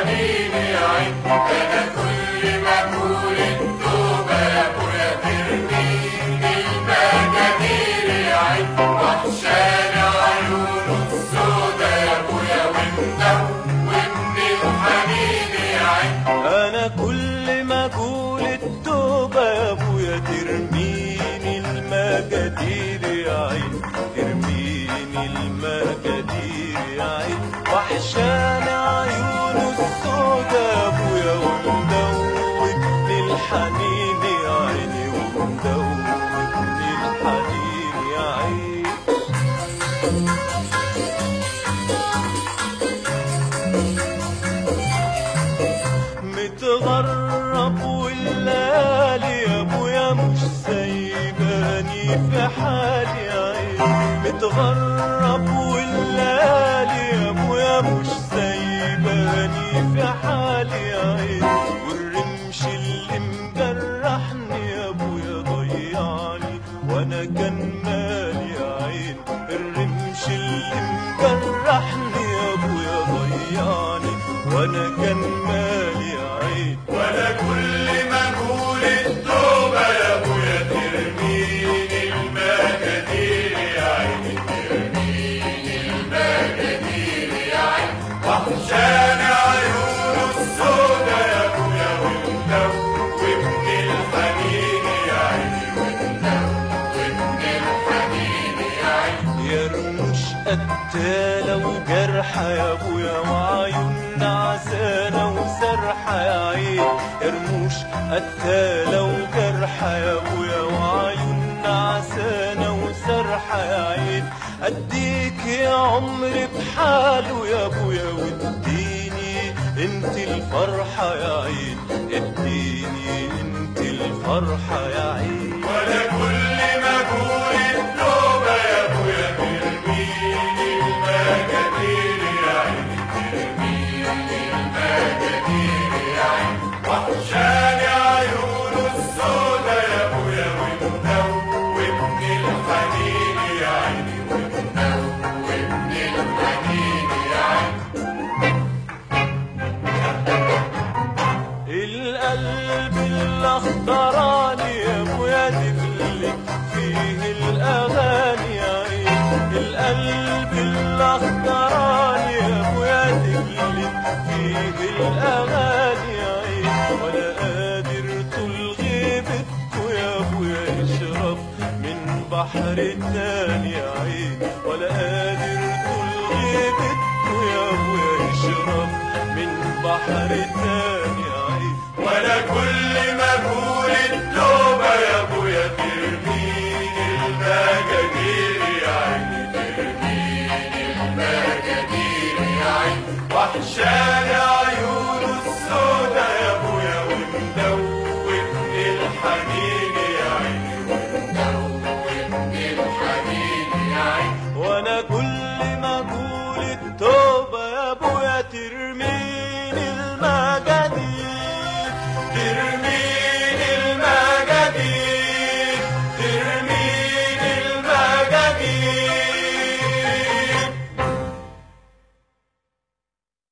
الحنين يا عين انا كل ما اقول التوبه يا ابويا ترميني المجادير يا عين وحشاني عيونه السودا يا ابويا ومدوبني الحنين يا عين انا كل ما اقول التوبه يا ابويا ترميني المجادير يا عين ترميني المجادير يا عين وحشاني عيونه السودا يا ابويا ومدوبني الحنين يا عيني ومدوبني الحنين يا عين متغرب والليالي يا ابويا مش سايباني في حالي يا عين متغرب والليالي يا ابويا مش سايباني في حالي يا عين والرمش اللي مجرحني يا ابويا ضيعني وانا كان مالي يا عين الرمش اللي مجرحني يا ابويا ضيعني وانا كان مالي يا عين وانا كل ما اقول التوبه يا ابويا ترميني المجادير يا عيني ترميني المجادير يا عيني وحشاني عيونه السودا يا ابويا ومدوبني الحنين يا عيني ومدوبني الحنين يا عيني يا رموش قتالة وجرحة يا ابويا وعيون نعسانة وسرحة يا عين يا رموش قتالة وجرحة يا ابويا وعيون نعسانة وسرحة يا عين اديك يا عمري بحاله يا ابويا واديني انت الفرحة يا عين اديني انت الفرحة يا عين وانا كل ما اقول التوبه يا ابويا ترميني المجادير يا عيني ترميني المجادير يا عيني وحشاني عيونه السودا يا ابويا ومدوبني الحنين يا عيني ومدوبني الحنين يا عيني القلب الاخضراني يا ابويا دبلك فيه الاغاني يا عين القلب الاخضراني يا ابويا دبلك فيه الاغاني يا عين ولا قادر طول غيبتكوا يا ابويا يشرب من بحر تاني يا عين ولا قادر طول غيبتكوا يا ابويا يشرب من بحر تاني يا عين وانا كل ما اقول التوبه يا ابويا ترميني المجادير يا عيني ترميني المجادير يا عيني وحشاني